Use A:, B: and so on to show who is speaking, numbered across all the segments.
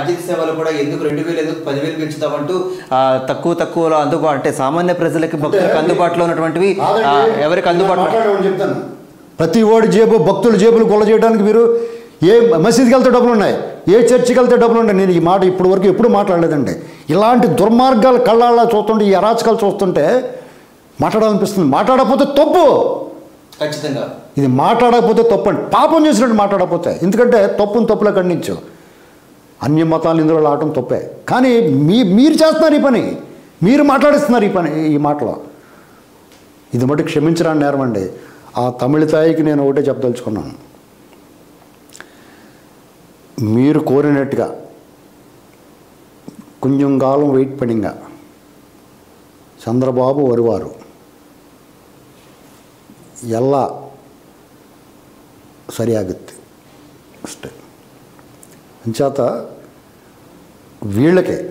A: ఆర్థిక సేవలు కూడా ఎందుకు రెండు వేలు ఎందుకు పదివేలు పెంచుతామంటూ ఆ, తక్కువ తక్కువలో అందుబాటు అంటే సామాన్య ప్రజలకి భక్తులకు అందుబాటులో ఉన్నటువంటివి ఆ, ఎవరికి అందుబాటులో
B: మాట్లాడమని చెప్తాను ప్రతి ఓడి జేబు భక్తుల జేబులు గొల్ల చేయడానికి మీరు ఏ మసీద్కి వెళ్తే డబ్బులు ఉన్నాయి ఏ చర్చికి వెళ్తే డబ్బులు ఉన్నాయి నేను ఈ మాట ఇప్పటి వరకు ఎప్పుడు మాట్లాడలేదండి ఇలాంటి దుర్మార్గాలు కళ్ళాళ్ళ చూస్తుంటే ఈ అరాచకాలు చూస్తుంటే మాట్లాడాలనిపిస్తుంది మాట్లాడకపోతే తప్పు
A: ఖచ్చితంగా
B: ఇది మాట్లాడకపోతే తప్పు అండి పాపం చేసినట్టు మాట్లాడకపోతే ఎందుకంటే తప్పును తప్పులో ఖండించు అన్య మతాలు ఇందులో రావటం తప్పే కానీ మీ మీరు చేస్తున్నారు ఈ పని మీరు మాట్లాడిస్తున్నారు ఈ పని ఈ మాటలో ఇది మటు క్షమించరాని నేరం అండి ఆ తమిళ తాయికి నేను ఒకటే చెప్పదలుచుకున్నాను మీరు కోరినట్టుగా కొంచెం కాలం వెయిట్ పడింగా చంద్రబాబు వరివారు ಎಲ್ಲ ಸರಿಯಾಗುತ್ತೆ ಅಷ್ಟೇ ಅಂಚಾತ వీళ్ళకే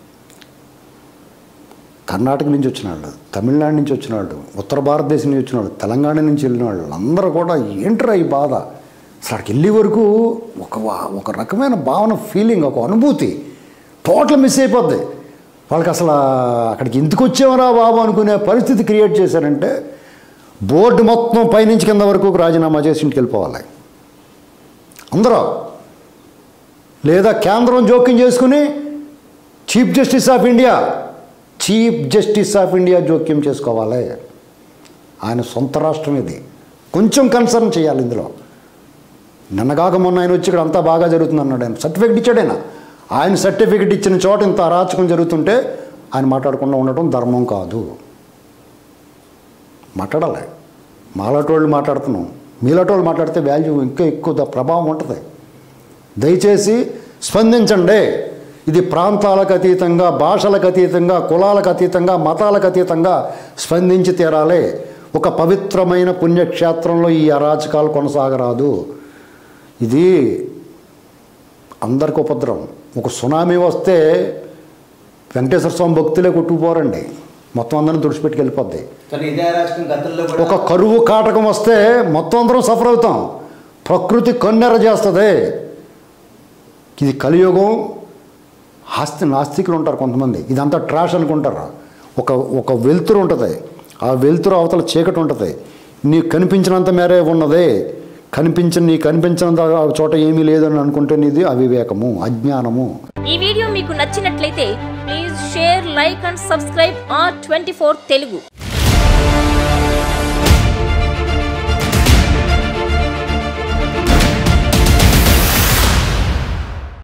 B: కర్ణాటక నుంచి వచ్చిన వాళ్ళు తమిళనాడు నుంచి వచ్చిన వాళ్ళు ఉత్తర భారతదేశం నుంచి వచ్చిన వాళ్ళు తెలంగాణ నుంచి వెళ్ళిన వాళ్ళు అందరూ కూడా ఏంట్రా ఈ బాధ అసలు అక్కడికి వెళ్ళే వరకు ఒక వా- ఒక రకమైన భావన ఫీలింగ్ ఒక అనుభూతి టోటల్ మిస్ అయిపోద్ది వాళ్ళకి అసలు అక్కడికి ఎందుకు వచ్చామరా బాబు అనుకునే పరిస్థితి క్రియేట్ చేశారంటే బోర్డు మొత్తం పైనుంచి కింద వరకు రాజీనామా చేసి ఇంటికి వెళ్ళిపోవాలి అందరూ లేదా కేంద్రం జోక్యం చేసుకుని chief justice of India chief justice of India జోక్యం చేసుకోవాలి ఆయన సొంత రాష్ట్రం ఇది కొంచెం కన్సర్న్ చేయాలి ఇందులో నిన్నగాక మొన్న ఆయన వచ్చి ఇక్కడ అంతా బాగా జరుగుతుంది అన్నాడు ఆయన సర్టిఫికెట్ ఇచ్చాడు ఆయన ఆయన సర్టిఫికెట్ ఇచ్చిన చోట ఇంత అరాచకం జరుగుతుంటే ఆయన మాట్లాడకుండా ఉండటం ధర్మం కాదు మాట్లాడాలి మాలాంటి వాళ్ళు మాట్లాడుతున్నాం మీలాంటి వాళ్ళు మాట్లాడితే వాల్యూ ఇంకా ఎక్కువ ద- ప్రభావం ఉంటుంది దయచేసి స్పందించండి ఇది ప్రాంతాలకు అతీతంగా భాషలకు అతీతంగా కులాలకు అతీతంగా మతాలకు అతీతంగా స్పందించి తీరాలి ఒక పవిత్రమైన పుణ్యక్షేత్రంలో ఈ అరాచకాలు కొనసాగరాదు ఇది అందరికి ఉపద్రవం ఒక సునామీ వస్తే వెంకటేశ్వర స్వామి భక్తులే కొట్టుకుపోరండి మొత్తం అందరిని తుడిచిపెట్టుకు వెళ్ళిపోద్ది
A: కానీ ఇదే రాష్ట్రం గతంలో కూడా
B: ఒక కరువు కాటకం వస్తే మొత్తం అందరం సఫర్ అవుతాం ప్రకృతి కన్నెర చేస్తుంది ఇది కలియుగం ఆస్తి నాస్తికులు ఉంటారు కొంతమంది ఇదంతా ట్రాష్ అనుకుంటారు ఒక ఒక వెలుతురు ఉంటుంది ఆ వెలుతురు అవతల చీకటి ఉంటుంది నీకు కనిపించినంత మేరే ఉన్నది కనిపించిన నీ కనిపించినంత చోట ఏమీ లేదని అనుకుంటే నీది అవివేకము అజ్ఞానము
C: ఈ వీడియో మీకు నచ్చినట్లయితే please share like and subscribe R twenty Telugu